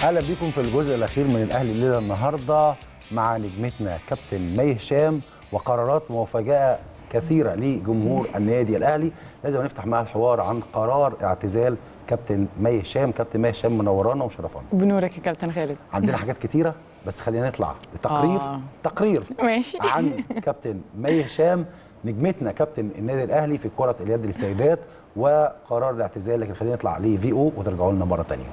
اهلا بيكم في الجزء الاخير من الاهلي الليله النهارده مع نجمتنا كابتن مي هشام وقرارات مفاجاه كثيره لجمهور النادي الاهلي لازم نفتح معها الحوار عن قرار اعتزال كابتن مي هشام كابتن مي هشام منورانا ومشرفانا بنورك يا كابتن خالد عندنا حاجات كتيره بس خلينا نطلع لتقرير آه. تقرير ماشي عن كابتن مي هشام نجمتنا كابتن النادي الاهلي في كره اليد للسيدات وقرار الاعتزال لكن خلينا نطلع لفي او وترجعوا لنا مره ثانيه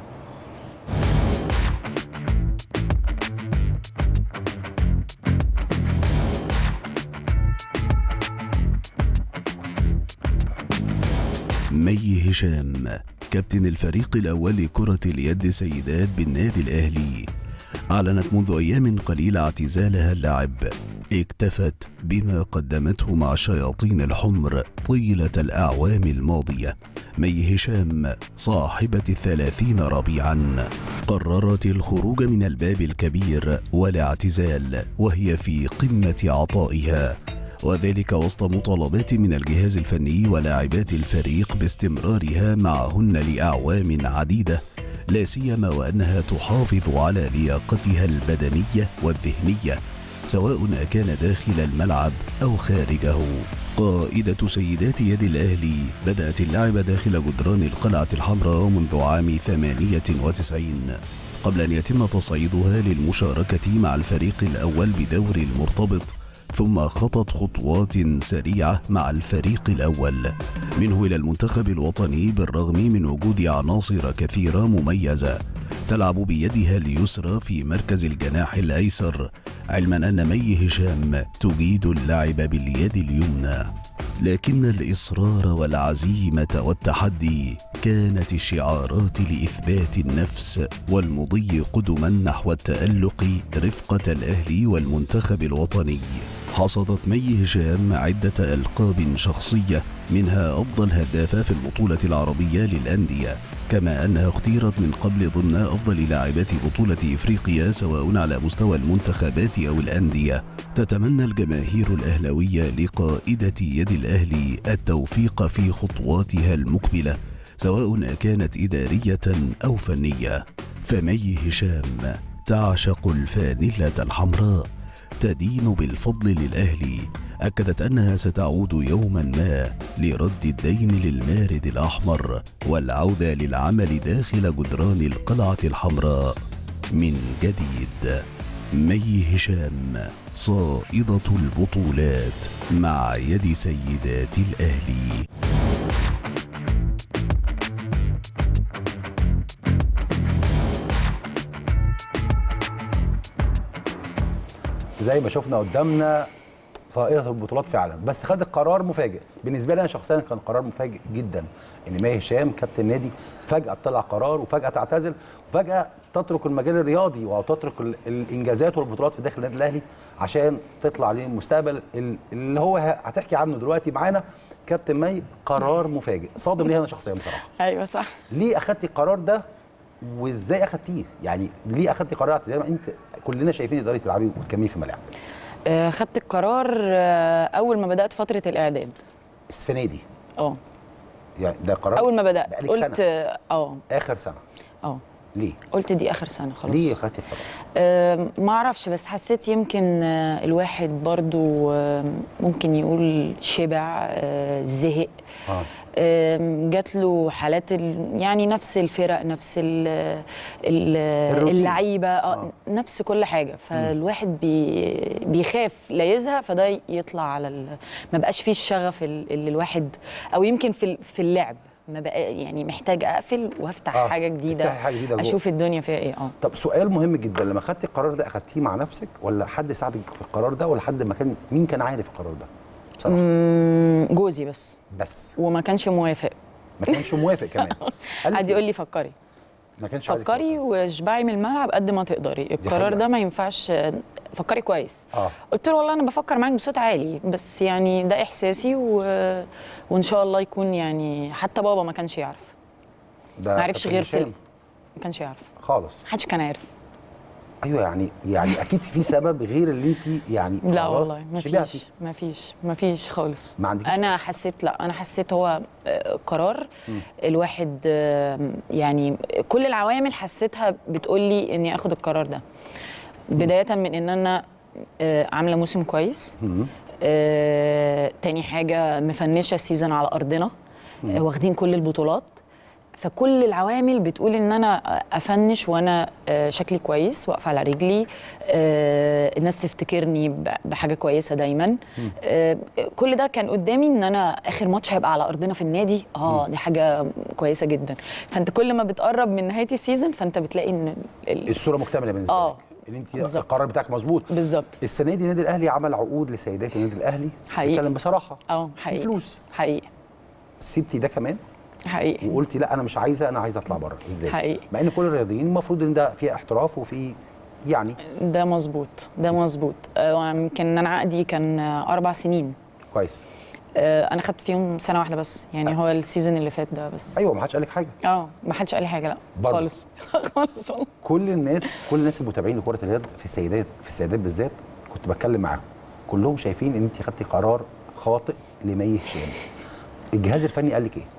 مي هشام كابتن الفريق الأول لكرة اليد سيدات بالنادي الأهلي أعلنت منذ أيام قليلة اعتزالها اللعب اكتفت بما قدمته مع الشياطين الحمر طيلة الأعوام الماضية مي هشام صاحبة الثلاثين ربيعا قررت الخروج من الباب الكبير والاعتزال وهي في قمة عطائها وذلك وسط مطالبات من الجهاز الفني ولاعبات الفريق باستمرارها معهن لاعوام عديده لا سيما وانها تحافظ على لياقتها البدنيه والذهنيه سواء كان داخل الملعب او خارجه قائدة سيدات يد الأهلي بدأت اللعب داخل جدران القلعة الحمراء منذ عام 98 قبل أن يتم تصعيدها للمشاركة مع الفريق الأول بدور المرتبط ثم خطت خطوات سريعة مع الفريق الأول منه إلى المنتخب الوطني بالرغم من وجود عناصر كثيرة مميزة تلعب بيدها اليسرى في مركز الجناح الأيسر علما أن مي هشام تجيد اللعب باليد اليمنى لكن الإصرار والعزيمة والتحدي كانت الشعارات لإثبات النفس والمضي قدما نحو التألق رفقة الأهلي والمنتخب الوطني حصدت مي هشام عدة ألقاب شخصية منها أفضل هدافة في البطولة العربية للأندية كما أنها اختيرت من قبل ضمن أفضل لاعبات بطولة إفريقيا سواء على مستوى المنتخبات أو الأندية تتمنى الجماهير الأهلوية لقائدة يد الأهلي التوفيق في خطواتها المقبلة سواء كانت إدارية أو فنية فمي هشام تعشق الفانلة الحمراء تدين بالفضل للأهلي أكدت أنها ستعود يوما ما لرد الدين للمارد الأحمر والعودة للعمل داخل جدران القلعة الحمراء من جديد مي هشام صائدة البطولات مع يد سيدات الأهلي زي ما شفنا قدامنا صائده البطولات فعلا بس خدت قرار مفاجئ بالنسبه لي انا شخصيا كان قرار مفاجئ جدا ان مي هشام كابتن نادي فجاه طلع قرار وفجاه تعتزل وفجاه تترك المجال الرياضي او تترك ال- الانجازات والبطولات في داخل النادي الاهلي عشان تطلع للمستقبل ال- اللي هو ه- هتحكي عنه دلوقتي معانا كابتن مي قرار مفاجئ صادم ليا انا شخصيا بصراحه ايوه صح ليه اخدتي القرار ده وازاي اخدتيه يعني ليه اخدتي قرار اعتزال ما انت كلنا شايفين تقدري تلعبي وتكملي في الملاعب آه، خدت القرار آه، اول ما بدات فتره الاعداد السنه دي اه يعني ده قرار اول ما بدات بقالك قلت سنة. اه اه اخر سنه اه ليه قلت دي اخر سنه خلاص ليه خدتي القرار آه ما اعرفش بس حسيت يمكن آه، الواحد برضو آه، ممكن يقول شبع آه، زهق اه آم، جات له حالات ال... يعني نفس الفرق نفس ال... ال... الروتين. اللعيبه آه. آه. نفس كل حاجه فالواحد بي... بيخاف لا يزهق فده يطلع على ال... ما بقاش فيه الشغف ال- اللي الواحد او يمكن في ال- في اللعب ما بقى يعني محتاج اقفل وافتح آه، حاجه جديده تفتحي حاجة جديدة جوه. اشوف الدنيا فيها ايه اه طب سؤال مهم جدا لما خدتي القرار ده اخدتيه مع نفسك ولا حد ساعدك في القرار ده ولا حد ما كان مين كان عارف القرار ده بصراحه مم، جوزي بس بس وما كانش موافق ما كانش موافق كمان قال لك قعد يقول لي فكري ما كانش عايزك فكري واشبعي من الملعب قد ما تقدري القرار حقيقة. ده ما ينفعش فكري كويس اه قلت له والله انا بفكر معاك بصوت عالي بس يعني ده احساسي و... وان شاء الله يكون يعني حتى بابا ما كانش يعرف ده ما عرفش كابتن غير في هشام ما كانش يعرف خالص محدش كان عارف ايوه يعني يعني اكيد في سبب غير اللي انت يعني لا خلاص والله ما شبعتي. فيش ما فيش ما فيش خالص ما عندكيش انا قصة. حسيت لا انا حسيت هو آه، قرار الواحد آه، يعني كل العوامل حسيتها بتقول لي اني اخد القرار ده بدايه من ان انا آه، عامله موسم كويس مم. آه، تاني حاجه مفنشه السيزون على ارضنا آه، واخدين كل البطولات فكل العوامل بتقول ان انا افنش وانا آه، شكلي كويس واقفه على رجلي آه، الناس تفتكرني ب- بحاجه كويسه دايما آه، كل ده كان قدامي ان انا اخر ماتش هيبقى على ارضنا في النادي اه دي حاجه كويسه جدا فانت كل ما بتقرب من نهايه السيزون فانت بتلاقي ان ال- الصوره مكتمله بالنسبه آه. لك ان انت بالظبط. القرار بتاعك مظبوط بالظبط السنه دي النادي الاهلي عمل عقود لسيدات النادي الاهلي حقيقي. نتكلم بصراحه اه في حقيقي فلوس حقيقي سيبتي ده كمان حقيقي وقلتي لا انا مش عايزه انا عايزه اطلع بره ازاي حقيقي. مع ان كل الرياضيين المفروض ان ده في احتراف وفي يعني ده مظبوط ده مظبوط آه، يمكن انا عقدي كان آه، اربع سنين كويس آه، انا خدت فيهم سنه واحده بس يعني هو السيزون اللي فات ده بس ايوه ما حدش قال لك حاجه اه ما حدش قال لي حاجه لا برضه. خالص خالص والله كل الناس كل الناس المتابعين لكره اليد في السيدات في السيدات بالذات كنت بتكلم معاهم كلهم شايفين ان انت خدتي قرار خاطئ لمي هشام الجهاز الفني قال لك ايه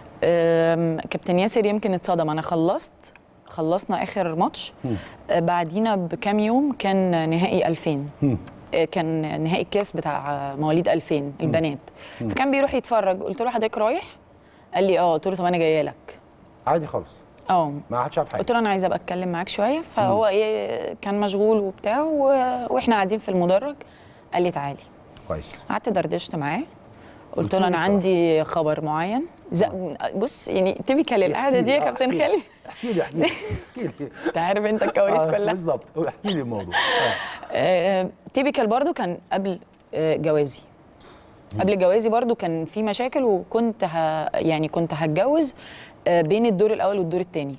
آم، كابتن ياسر يمكن اتصدم انا خلصت خلصنا اخر ماتش مم. آه، بعدينا بكام يوم كان نهائي 2000 مم. آه، كان نهائي الكاس بتاع آه، مواليد 2000 البنات فكان بيروح يتفرج قلت له حضرتك رايح قال لي اه قلت له طب انا جايه لك عادي خالص اه ما حدش عارف حاجه قلت له انا عايزه ابقى اتكلم معاك شويه فهو ايه كان مشغول وبتاع و... واحنا قاعدين في المدرج قال لي تعالي كويس قعدت دردشت معاه قلت قلت له له انا بصراحة. عندي خبر معين ز... بص يعني تيبيكال القعده دي يا احكي لي، كابتن آه، خالد احكي لي احكي لي احكي لي انت عارف انت الكواليس آه، كلها بالظبط احكي لي الموضوع آه. آه، تيبيكال برضو كان قبل آه، جوازي قبل جوازي برضو كان في مشاكل وكنت ه... يعني كنت هتجوز آه، بين الدور الاول والدور الثاني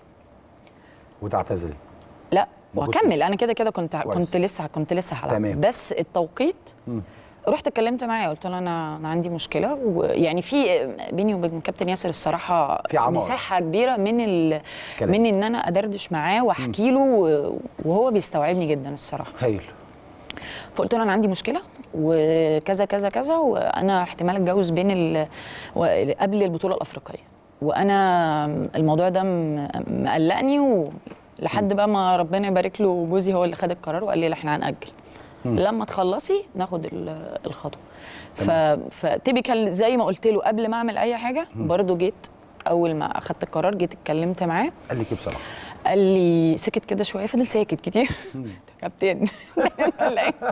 وتعتزلي لا ما وهكمل كنتش. انا كده كده كنت كويس. كنت لسه كنت لسه هلعب تمام. بس التوقيت مم. رحت اتكلمت معاه قلت له انا انا عندي مشكله ويعني في بيني وبين كابتن ياسر الصراحه في عمار. مساحه كبيره من ال... كلام. من ان انا ادردش معاه واحكي له و- وهو بيستوعبني جدا الصراحه هايل فقلت له انا عندي مشكله وكذا كذا كذا وانا احتمال اتجوز بين ال... و- قبل البطوله الافريقيه وانا الموضوع ده م- مقلقني ولحد بقى ما ربنا يبارك له جوزي هو اللي خد القرار وقال لي لا احنا هنأجل لما تخلصي ناخد ال- الخطوه ف... فتيبيكال زي ما قلت له قبل ما اعمل اي حاجه برضو جيت اول ما اخدت القرار جيت اتكلمت معاه قال لك ايه بصراحه قال لي سكت كده شويه فضل ساكت كتير كابتن ولا إيه؟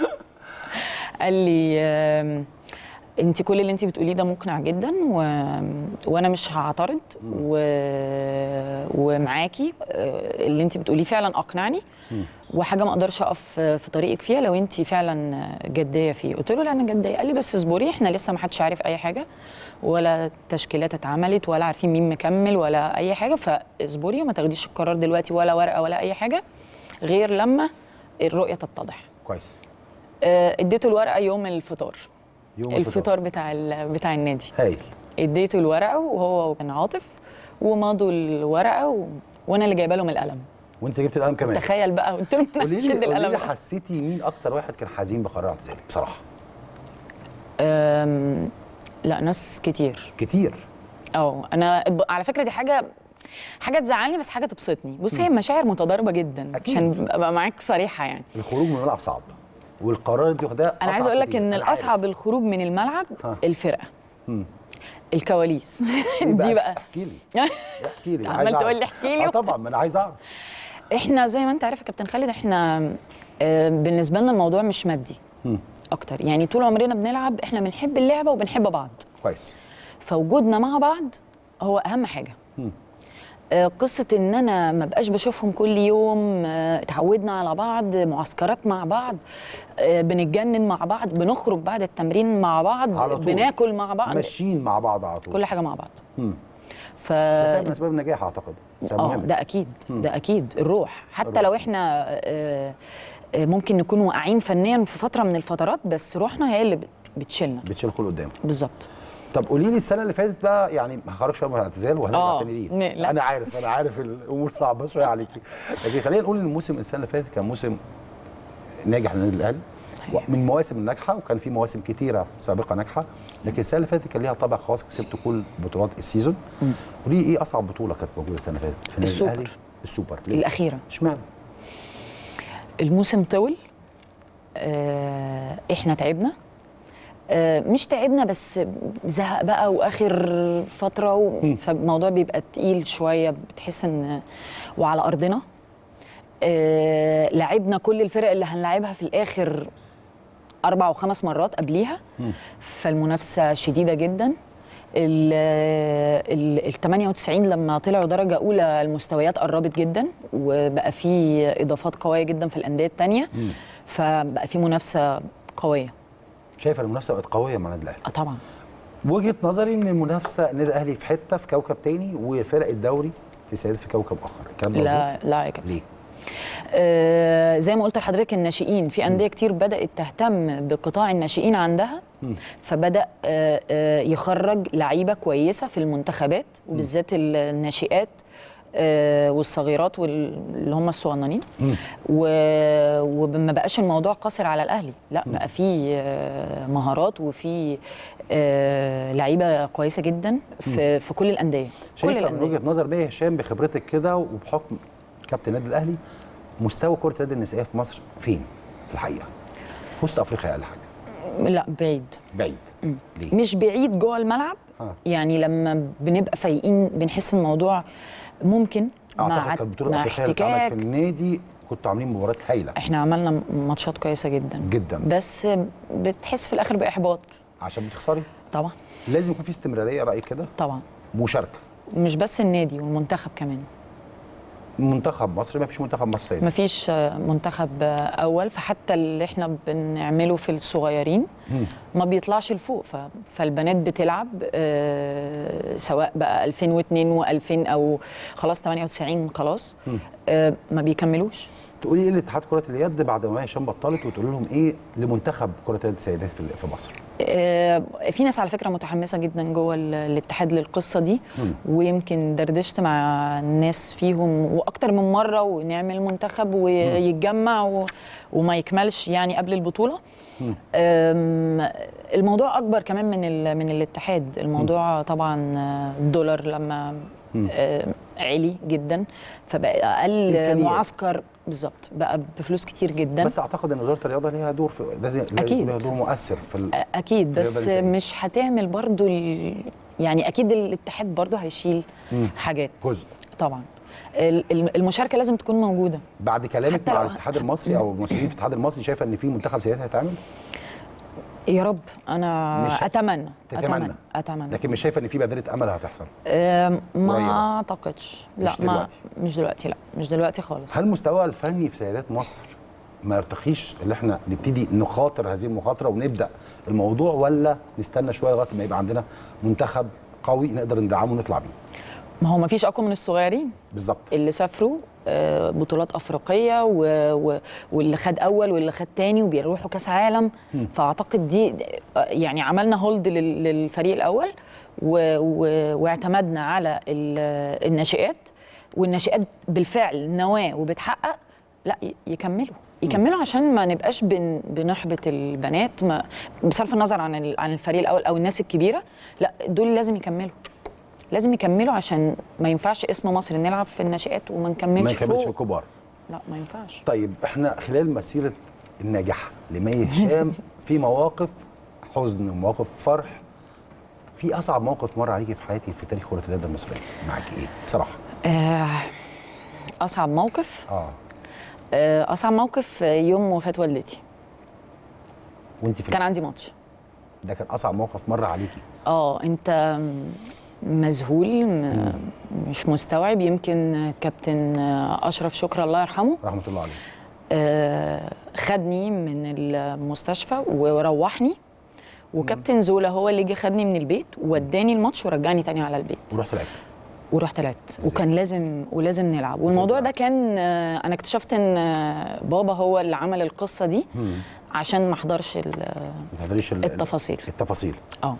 قال لي انت كل اللي انت بتقوليه ده مقنع جدا و... وانا مش هعترض و... ومعاكي آه، اللي انت بتقوليه فعلا اقنعني وحاجه ما اقدرش اقف في طريقك فيها لو انت فعلا جديه فيه قلت له لا انا جديه قال لي بس اصبري احنا لسه ما حدش عارف اي حاجه ولا تشكيلات اتعملت ولا عارفين مين مكمل ولا اي حاجه فاصبري وما تاخديش القرار دلوقتي ولا ورقه ولا اي حاجه غير لما الرؤيه تتضح كويس آه، اديته الورقه يوم الفطار يوم الفطار بتاع ال- بتاع النادي هايل اديته الورقه وهو كان عاطف ومضوا الورقه و... وانا اللي جايبه لهم القلم وانت جبت القلم كمان تخيل بقى قلت لهم انا قولي لي هشد قولي القلم لي ده. حسيتي مين اكتر واحد كان حزين بقرار اعتزالك بصراحه أم، لا ناس كتير كتير اه انا ب- على فكره دي حاجه حاجه تزعلني بس حاجه تبسطني بص هي المشاعر متضاربه جدا أكيد. عشان ابقى معاك صريحه يعني الخروج من الملعب صعب والقرار اللي انت واخداه انا عايزه أصعب اقول لك كتير. ان أنا عارف. الاصعب الخروج من الملعب ها. الفرقه مم. الكواليس إيه دي بقى احكي لي احكي لي عمال عايز أعرف. تقول لي احكي لي. اه طبعا ما انا عايز اعرف احنا زي ما انت عارف يا كابتن خالد احنا آه، بالنسبه لنا الموضوع مش مادي مم. اكتر يعني طول عمرنا بنلعب احنا بنحب اللعبه وبنحب بعض كويس فوجودنا مع بعض هو اهم حاجه مم. آه، قصة إن أنا ما بقاش بشوفهم كل يوم آه، اتعودنا على بعض معسكرات مع بعض آه، بنتجنن مع بعض بنخرج بعد التمرين مع بعض على طول. بناكل مع بعض ماشيين مع بعض على طول كل حاجة مع بعض مم. ف ده سبب من اسباب النجاح اعتقد سبب اه مهم ده اكيد ده اكيد الروح حتى الروح. لو احنا آه، آه، ممكن نكون واقعين فنيا في فتره من الفترات بس روحنا هي اللي بت- بتشيلنا بتشيل كل قدام بالظبط طب قولي لي السنه اللي فاتت بقى يعني هخرج شويه من الاعتزال وهنرجع آه، تاني ليه ن- لا. انا عارف انا عارف الامور صعبه شويه عليكي لكن خلينا نقول ان الموسم السنه اللي فاتت كان موسم ناجح للنادي الاهلي من المواسم الناجحه وكان في مواسم كتيره سابقه ناجحه لكن السنه اللي فاتت كان ليها طابع خاص كسبت كل بطولات السيزون قولي لي ايه اصعب بطوله كانت موجوده السنه اللي فاتت في النادي السوبر. الاهلي السوبر ليه؟ الاخيره اشمعنى؟ الموسم طول آه، احنا تعبنا آه، مش تعبنا بس زهق بقى واخر فتره و... فالموضوع بيبقى تقيل شويه بتحس ان وعلى ارضنا آه، لعبنا كل الفرق اللي هنلعبها في الاخر اربع وخمس مرات قبليها فالمنافسه شديده جدا ال ال- ال 98 لما طلعوا درجه اولى المستويات قربت جدا وبقى في اضافات قويه جدا في الانديه الثانيه فبقى في منافسه قويه شايفه المنافسه بقت قويه مع النادي الاهلي اه طبعا وجهه نظري ان المنافسه النادي الاهلي في حته في كوكب تاني وفرق الدوري في سيادة في كوكب اخر الكلام ده مظبوط؟ لا لا يا كابتن ليه؟ آه زي ما قلت لحضرتك الناشئين في انديه كتير بدات تهتم بقطاع الناشئين عندها فبدا آه آه يخرج لعيبه كويسه في المنتخبات وبالذات الناشئات آه والصغيرات واللي هم الصغننين و- وما بقاش الموضوع قاصر على الاهلي لا بقى في آه مهارات وفي آه لعيبه كويسه جدا في, في كل الانديه كل شايفه من الانديه وجهه نظر مي هشام بخبرتك كده وبحكم كابتن النادي الاهلي مستوى كره اليد النسائيه في مصر فين في الحقيقه؟ في وسط افريقيا اقل حاجه لا بعيد بعيد ليه؟ مش بعيد جوه الملعب آه. يعني لما بنبقى فايقين بنحس الموضوع ممكن مع اعتقد كانت بطوله مع افريقيه اللي اتعملت احتكاك في النادي كنتوا عاملين مباريات هايله احنا عملنا ماتشات كويسه جدا جدا بس بتحس في الاخر باحباط عشان بتخسري طبعا لازم يكون في استمراريه رايك كده طبعا مشاركه مش بس النادي والمنتخب كمان منتخب مصر ما فيش منتخب مصر سيد مفيش منتخب اول فحتى اللي احنا بنعمله في الصغيرين ما بيطلعش لفوق ف- فالبنات بتلعب آه، سواء بقى 2002 و2000 او خلاص 98 خلاص آه، ما بيكملوش تقولي ايه لاتحاد كره اليد بعد ما هشام بطلت وتقول لهم ايه لمنتخب كره اليد السيدات في في مصر آه، في ناس على فكره متحمسه جدا جوه ال- الاتحاد للقصه دي ويمكن دردشت مع الناس فيهم واكتر من مره ونعمل منتخب ويتجمع و- وما يكملش يعني قبل البطوله آم، الموضوع اكبر كمان من ال- من الاتحاد الموضوع طبعا آه، الدولار لما آه، عالي جدا فبقى اقل إمكانيات. معسكر بالظبط بقى بفلوس كتير جدا بس اعتقد ان وزاره الرياضه ليها دور في لازم لازم أكيد. يكون ليها دور مؤثر في ال... اكيد في الرياضة بس النسائية. مش هتعمل برضو ال... يعني اكيد الاتحاد برضو هيشيل حاجات جزء طبعا ال- ال- المشاركه لازم تكون موجوده بعد كلامك حتى مع لو- الاتحاد المصري او المسؤولين في الاتحاد المصري شايفه ان في منتخب سيدات هيتعمل يا رب انا مش- اتمنى تتمنى. اتمنى اتمنى لكن مش شايفه ان في بادره امل هتحصل أم، ما قريبة. اعتقدش لا مش ما دلوقتي. مش دلوقتي لا مش دلوقتي خالص هل المستوى الفني في سيدات مصر ما يرتقيش اللي احنا نبتدي نخاطر هذه المخاطره ونبدا الموضوع ولا نستنى شويه لغايه ما يبقى عندنا منتخب قوي نقدر ندعمه ونطلع بيه ما هو ما فيش اقوى من الصغيرين بالظبط اللي سافروا آه، بطولات افريقيه و... و... واللي خد اول واللي خد تاني وبيروحوا كاس عالم فاعتقد دي آه، يعني عملنا هولد لل... للفريق الاول و... و... واعتمدنا على ال... الناشئات والناشئات بالفعل نواه وبتحقق لا ي- يكملوا يكملوا عشان ما نبقاش بن... بنحبط البنات ما... بصرف النظر عن ال... عن الفريق الاول او الناس الكبيره لا دول لازم يكملوا لازم يكملوا عشان ما ينفعش اسم مصر نلعب في الناشئات وما نكملش ما يكملش في فوق. الكبار لا ما ينفعش طيب احنا خلال مسيره الناجحه لمي هشام في مواقف حزن ومواقف فرح في اصعب موقف مر عليكي في حياتي في تاريخ كره اليد المصريه معاكي ايه بصراحه آه اصعب موقف اه آه اصعب موقف آه، يوم وفاه والدتي وانت في كان عندي ماتش ده كان اصعب موقف مر عليكي اه انت مذهول م- مش مستوعب يمكن كابتن آه، اشرف شكرا الله يرحمه رحمه الله عليه آه، خدني من المستشفى وروحني وكابتن زولا هو اللي جه خدني من البيت ووداني الماتش ورجعني تاني على البيت ورحت لعبت ورحت لعبت إزاي؟ وكان لازم ولازم نلعب والموضوع ده كان آه، انا اكتشفت ان آه، بابا هو اللي عمل القصه دي عشان ما احضرش ال- ما تحضريش ال- التفاصيل. التفاصيل اه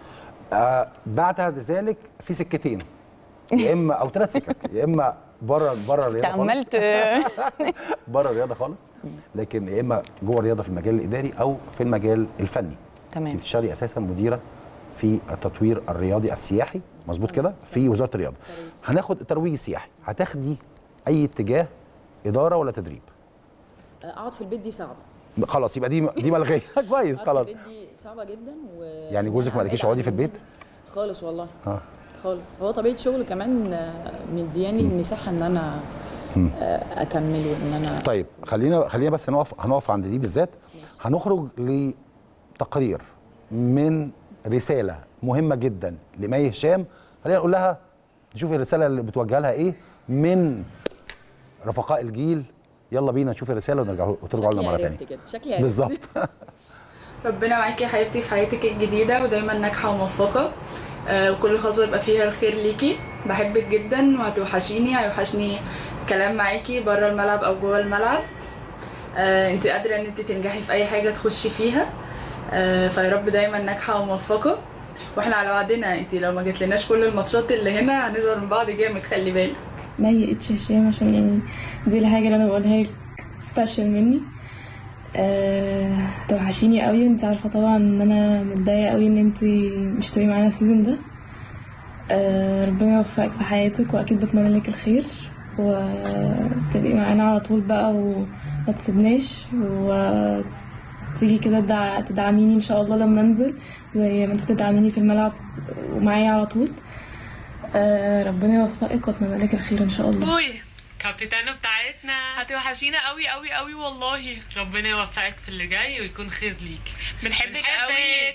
آه بعد ذلك في سكتين يا اما او ثلاث سكك يا اما بره بره الرياضه خالص تأملت بره الرياضه خالص لكن يا اما جوه الرياضه في المجال الاداري او في المجال الفني تمام. انت بتشتغلي اساسا مديره في التطوير الرياضي السياحي مظبوط كده في وزاره الرياضه هناخد الترويج السياحي هتاخدي اي اتجاه اداره ولا تدريب اقعد في البيت دي صعبه خلاص يبقى دي دي ملغيه كويس اقعد خلاص في البيت دي صعبه جدا و يعني جوزك ما قالكيش اقعدي في البيت خالص والله اه خالص هو طبيعه شغل كمان آه، مدياني المساحه ان انا آه، اكمل وان انا طيب خلينا خلينا بس هنقف هنقف عند دي بالذات هنخرج لتقرير من رساله مهمه جدا لمي هشام خلينا نقول لها نشوف الرساله اللي بتوجه لها ايه من رفقاء الجيل يلا بينا نشوف الرساله ونرجع وترجعوا لنا شكلي مره عرفت ثانيه كده شكلي عرفت. بالظبط ربنا معاكي يا حبيبتي في حياتك الجديدة ودايما ناجحة وموفقة آه، وكل خطوة يبقى فيها الخير ليكي بحبك جدا وهتوحشيني هيوحشني كلام معاكي بره الملعب أو جوه الملعب آه، انت قادرة ان انت تنجحي في اي حاجة تخشي فيها آه، فيا رب دايما ناجحة وموفقة واحنا على وعدنا انت لو ما جاتلناش كل الماتشات اللي هنا هنزعل من بعض جامد خلي بالك ما يقتش هشام عشان يعني دي الحاجة اللي أنا بقولها لك سبيشال مني أه توحشيني قوي وانت عارفة طبعا ان انا متضايقة قوي ان انت مش تبقي معانا السيزون ده أه ربنا يوفقك في حياتك واكيد بتمنى لك الخير وتبقي معانا على طول بقى وما تسيبناش وتيجي كده تدع- تدعميني ان شاء الله لما انزل زي ما انت بتدعميني في الملعب ومعايا على طول آه ربنا يوفقك واتمنى لك الخير ان شاء الله بوي كابتنة بتاعتنا هتوحشينا قوي قوي قوي والله ربنا يوفقك في اللي جاي ويكون خير ليك بنحبك قوي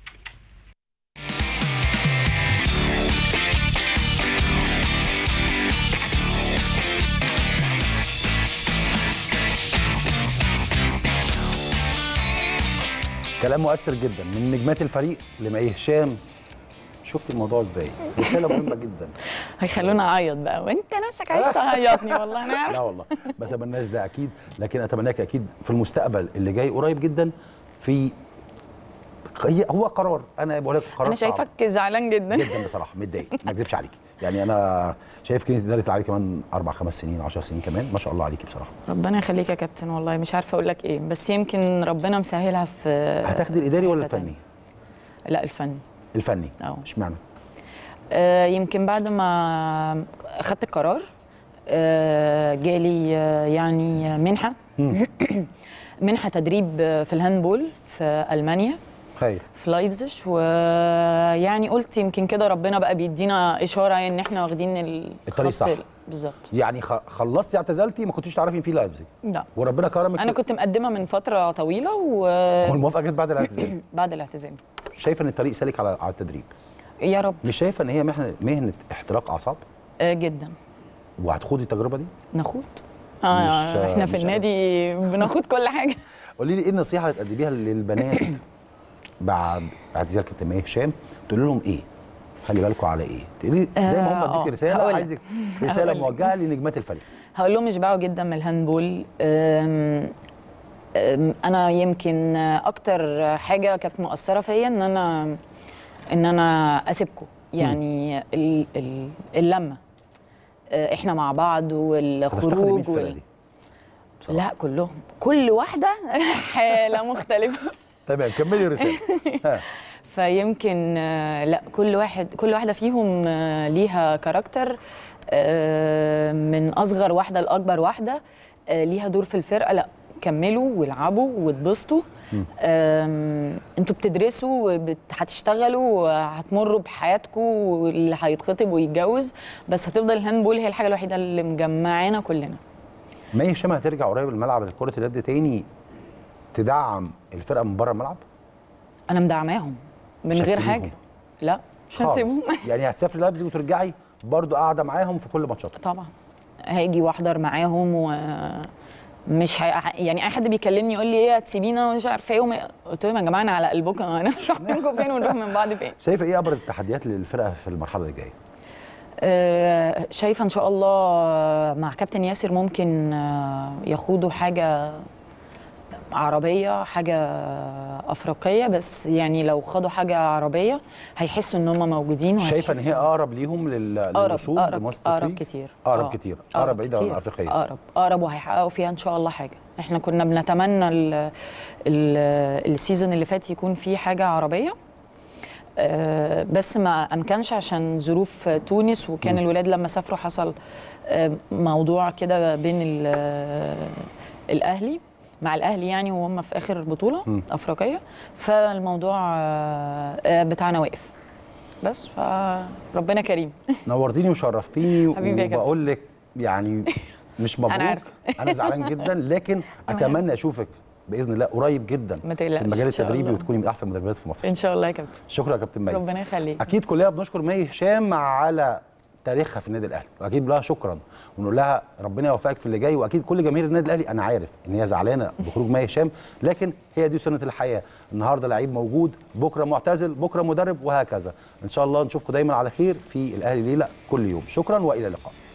كلام مؤثر جدا من نجمات الفريق لمي هشام شفتي الموضوع ازاي رساله مهمه جدا هيخلونا اعيط بقى وانت نفسك عايز تعيطني والله انا لا عارفه والله ما اتمناش ده اكيد لكن اتمناك اكيد في المستقبل اللي جاي قريب جدا في هي هو قرار انا بقول لك قرار انا صعب شايفك زعلان جدا جدا بصراحه متضايق ما اكذبش عليكي يعني انا شايف كده تقدري تلعبي كمان اربع خمس سنين 10 سنين كمان ما شاء الله عليكي بصراحه ربنا يخليك يا كابتن والله مش عارفه اقول لك ايه بس يمكن ربنا مسهلها في هتاخدي الاداري ولا حتة الفني؟ لا الفني الفني اه. اشمعنى؟ آه، يمكن بعد ما اخدت القرار آه، جالي آه، يعني منحه منحه تدريب آه، في الهاندبول في المانيا خير في لايبزيج ويعني قلت يمكن كده ربنا بقى بيدينا اشاره يعني ان احنا واخدين ال- الطريق خط صح. ال- بالظبط يعني خ- خلصتي اعتزلتي ما كنتيش تعرفي ان في لايبزيج لا وربنا كرمك انا في- كنت مقدمه من فتره طويله والموافقه جت بعد الاعتزال وبعد الاعتزال شايفه ان الطريق سالك على على التدريب يا رب مش شايفه ان هي مهنه مهنه احتراق اعصاب آه، جدا وهتخوضي التجربه دي نخوض آه مش- احنا في مش النادي بناخد كل حاجه قولي لي ايه النصيحه اللي تقدميها للبنات بعد اعتزال كابتن ماهر هشام تقول لهم ايه خلي بالكم على ايه تقولي زي ما هم آه، اديكي آه، رساله هقولك. عايزك رساله هقولك. موجهه لنجمات الفريق هقول لهم اشبعوا جدا من الهاندبول أم، أم، انا يمكن اكتر حاجه كانت مؤثره فيا ان انا ان انا اسيبكم يعني ال- ال- اللمه أه، احنا مع بعض تفتقدي مين والخروج في الفرقه وال... دي بصراحة. لا كلهم كل واحده حاله مختلفه تمام كملي الرساله ها. فيمكن آه، لا كل واحد كل واحده فيهم آه، ليها كاركتر آه، من اصغر واحده لاكبر واحده آه، ليها دور في الفرقه لا كملوا والعبوا واتبسطوا آم، انتوا بتدرسوا وبت- هتشتغلوا هتمروا بحياتكم واللي هيتخطب ويتجوز بس هتفضل الهاندبول هي الحاجه الوحيده اللي مجمعانا كلنا مي هشام هترجع قريب الملعب لكره اليد تاني تدعم الفرقه من بره الملعب انا مدعماهم من مش غير هتسيبيهم؟ حاجه لا مش خالص. هسيبهم يعني هتسافري لايبزيج وترجعي برضو قاعده معاهم في كل ماتشات طبعا هاجي واحضر معاهم و مش هي... يعني اي حد بيكلمني يقول لي ايه هتسيبينا ومش عارفه ايه وما... قلت لهم يا جماعه انا على قلبكم انا نروح منكم فين ونروح من بعض فين شايفه ايه ابرز التحديات للفرقه في المرحله اللي جايه آه، شايفه ان شاء الله مع كابتن ياسر ممكن آه، يخوضوا حاجه عربيه حاجه افريقيه بس يعني لو خدوا حاجه عربيه هيحسوا ان هم موجودين شايفه ان هي وهيحسوا- اقرب ليهم لل- اقرب للوصول اقرب لمنصه اقرب التتويج؟ كتير اقرب آه. كتير اقرب بعيد عن كتير. الافريقيه اقرب اقرب وهيحققوا فيها ان شاء الله حاجه احنا كنا بنتمنى ال- ال- السيزون اللي فات يكون فيه حاجه عربيه آه، بس ما امكنش عشان ظروف تونس وكان الولاد لما سافروا حصل آه، موضوع كده بين ال- آه، الاهلي مع الاهلي يعني وهم في اخر بطوله افريقيه فالموضوع آه، آه، بتاعنا واقف بس فربنا كريم نورتيني وشرفتيني حبيبي يا كابتن. وبقول لك يعني مش مبروك أنا عارفة. انا زعلان جدا لكن اتمنى اشوفك باذن الله قريب جدا ما تقلقش، في المجال إن شاء التدريبي الله. وتكوني من احسن المدربات في مصر ان شاء الله يا كابتن شكرا يا كابتن مي ربنا يخليك اكيد كلنا بنشكر مي هشام على تاريخها في النادي الاهلي واكيد لها شكرا ونقول لها ربنا يوفقك في اللي جاي واكيد كل جماهير النادي الاهلي انا عارف ان هي زعلانه بخروج مي هشام لكن هي دي سنه الحياه النهارده لعيب موجود بكره معتزل بكره مدرب وهكذا ان شاء الله نشوفكم دايما على خير في الاهلي ليله كل يوم شكرا والى اللقاء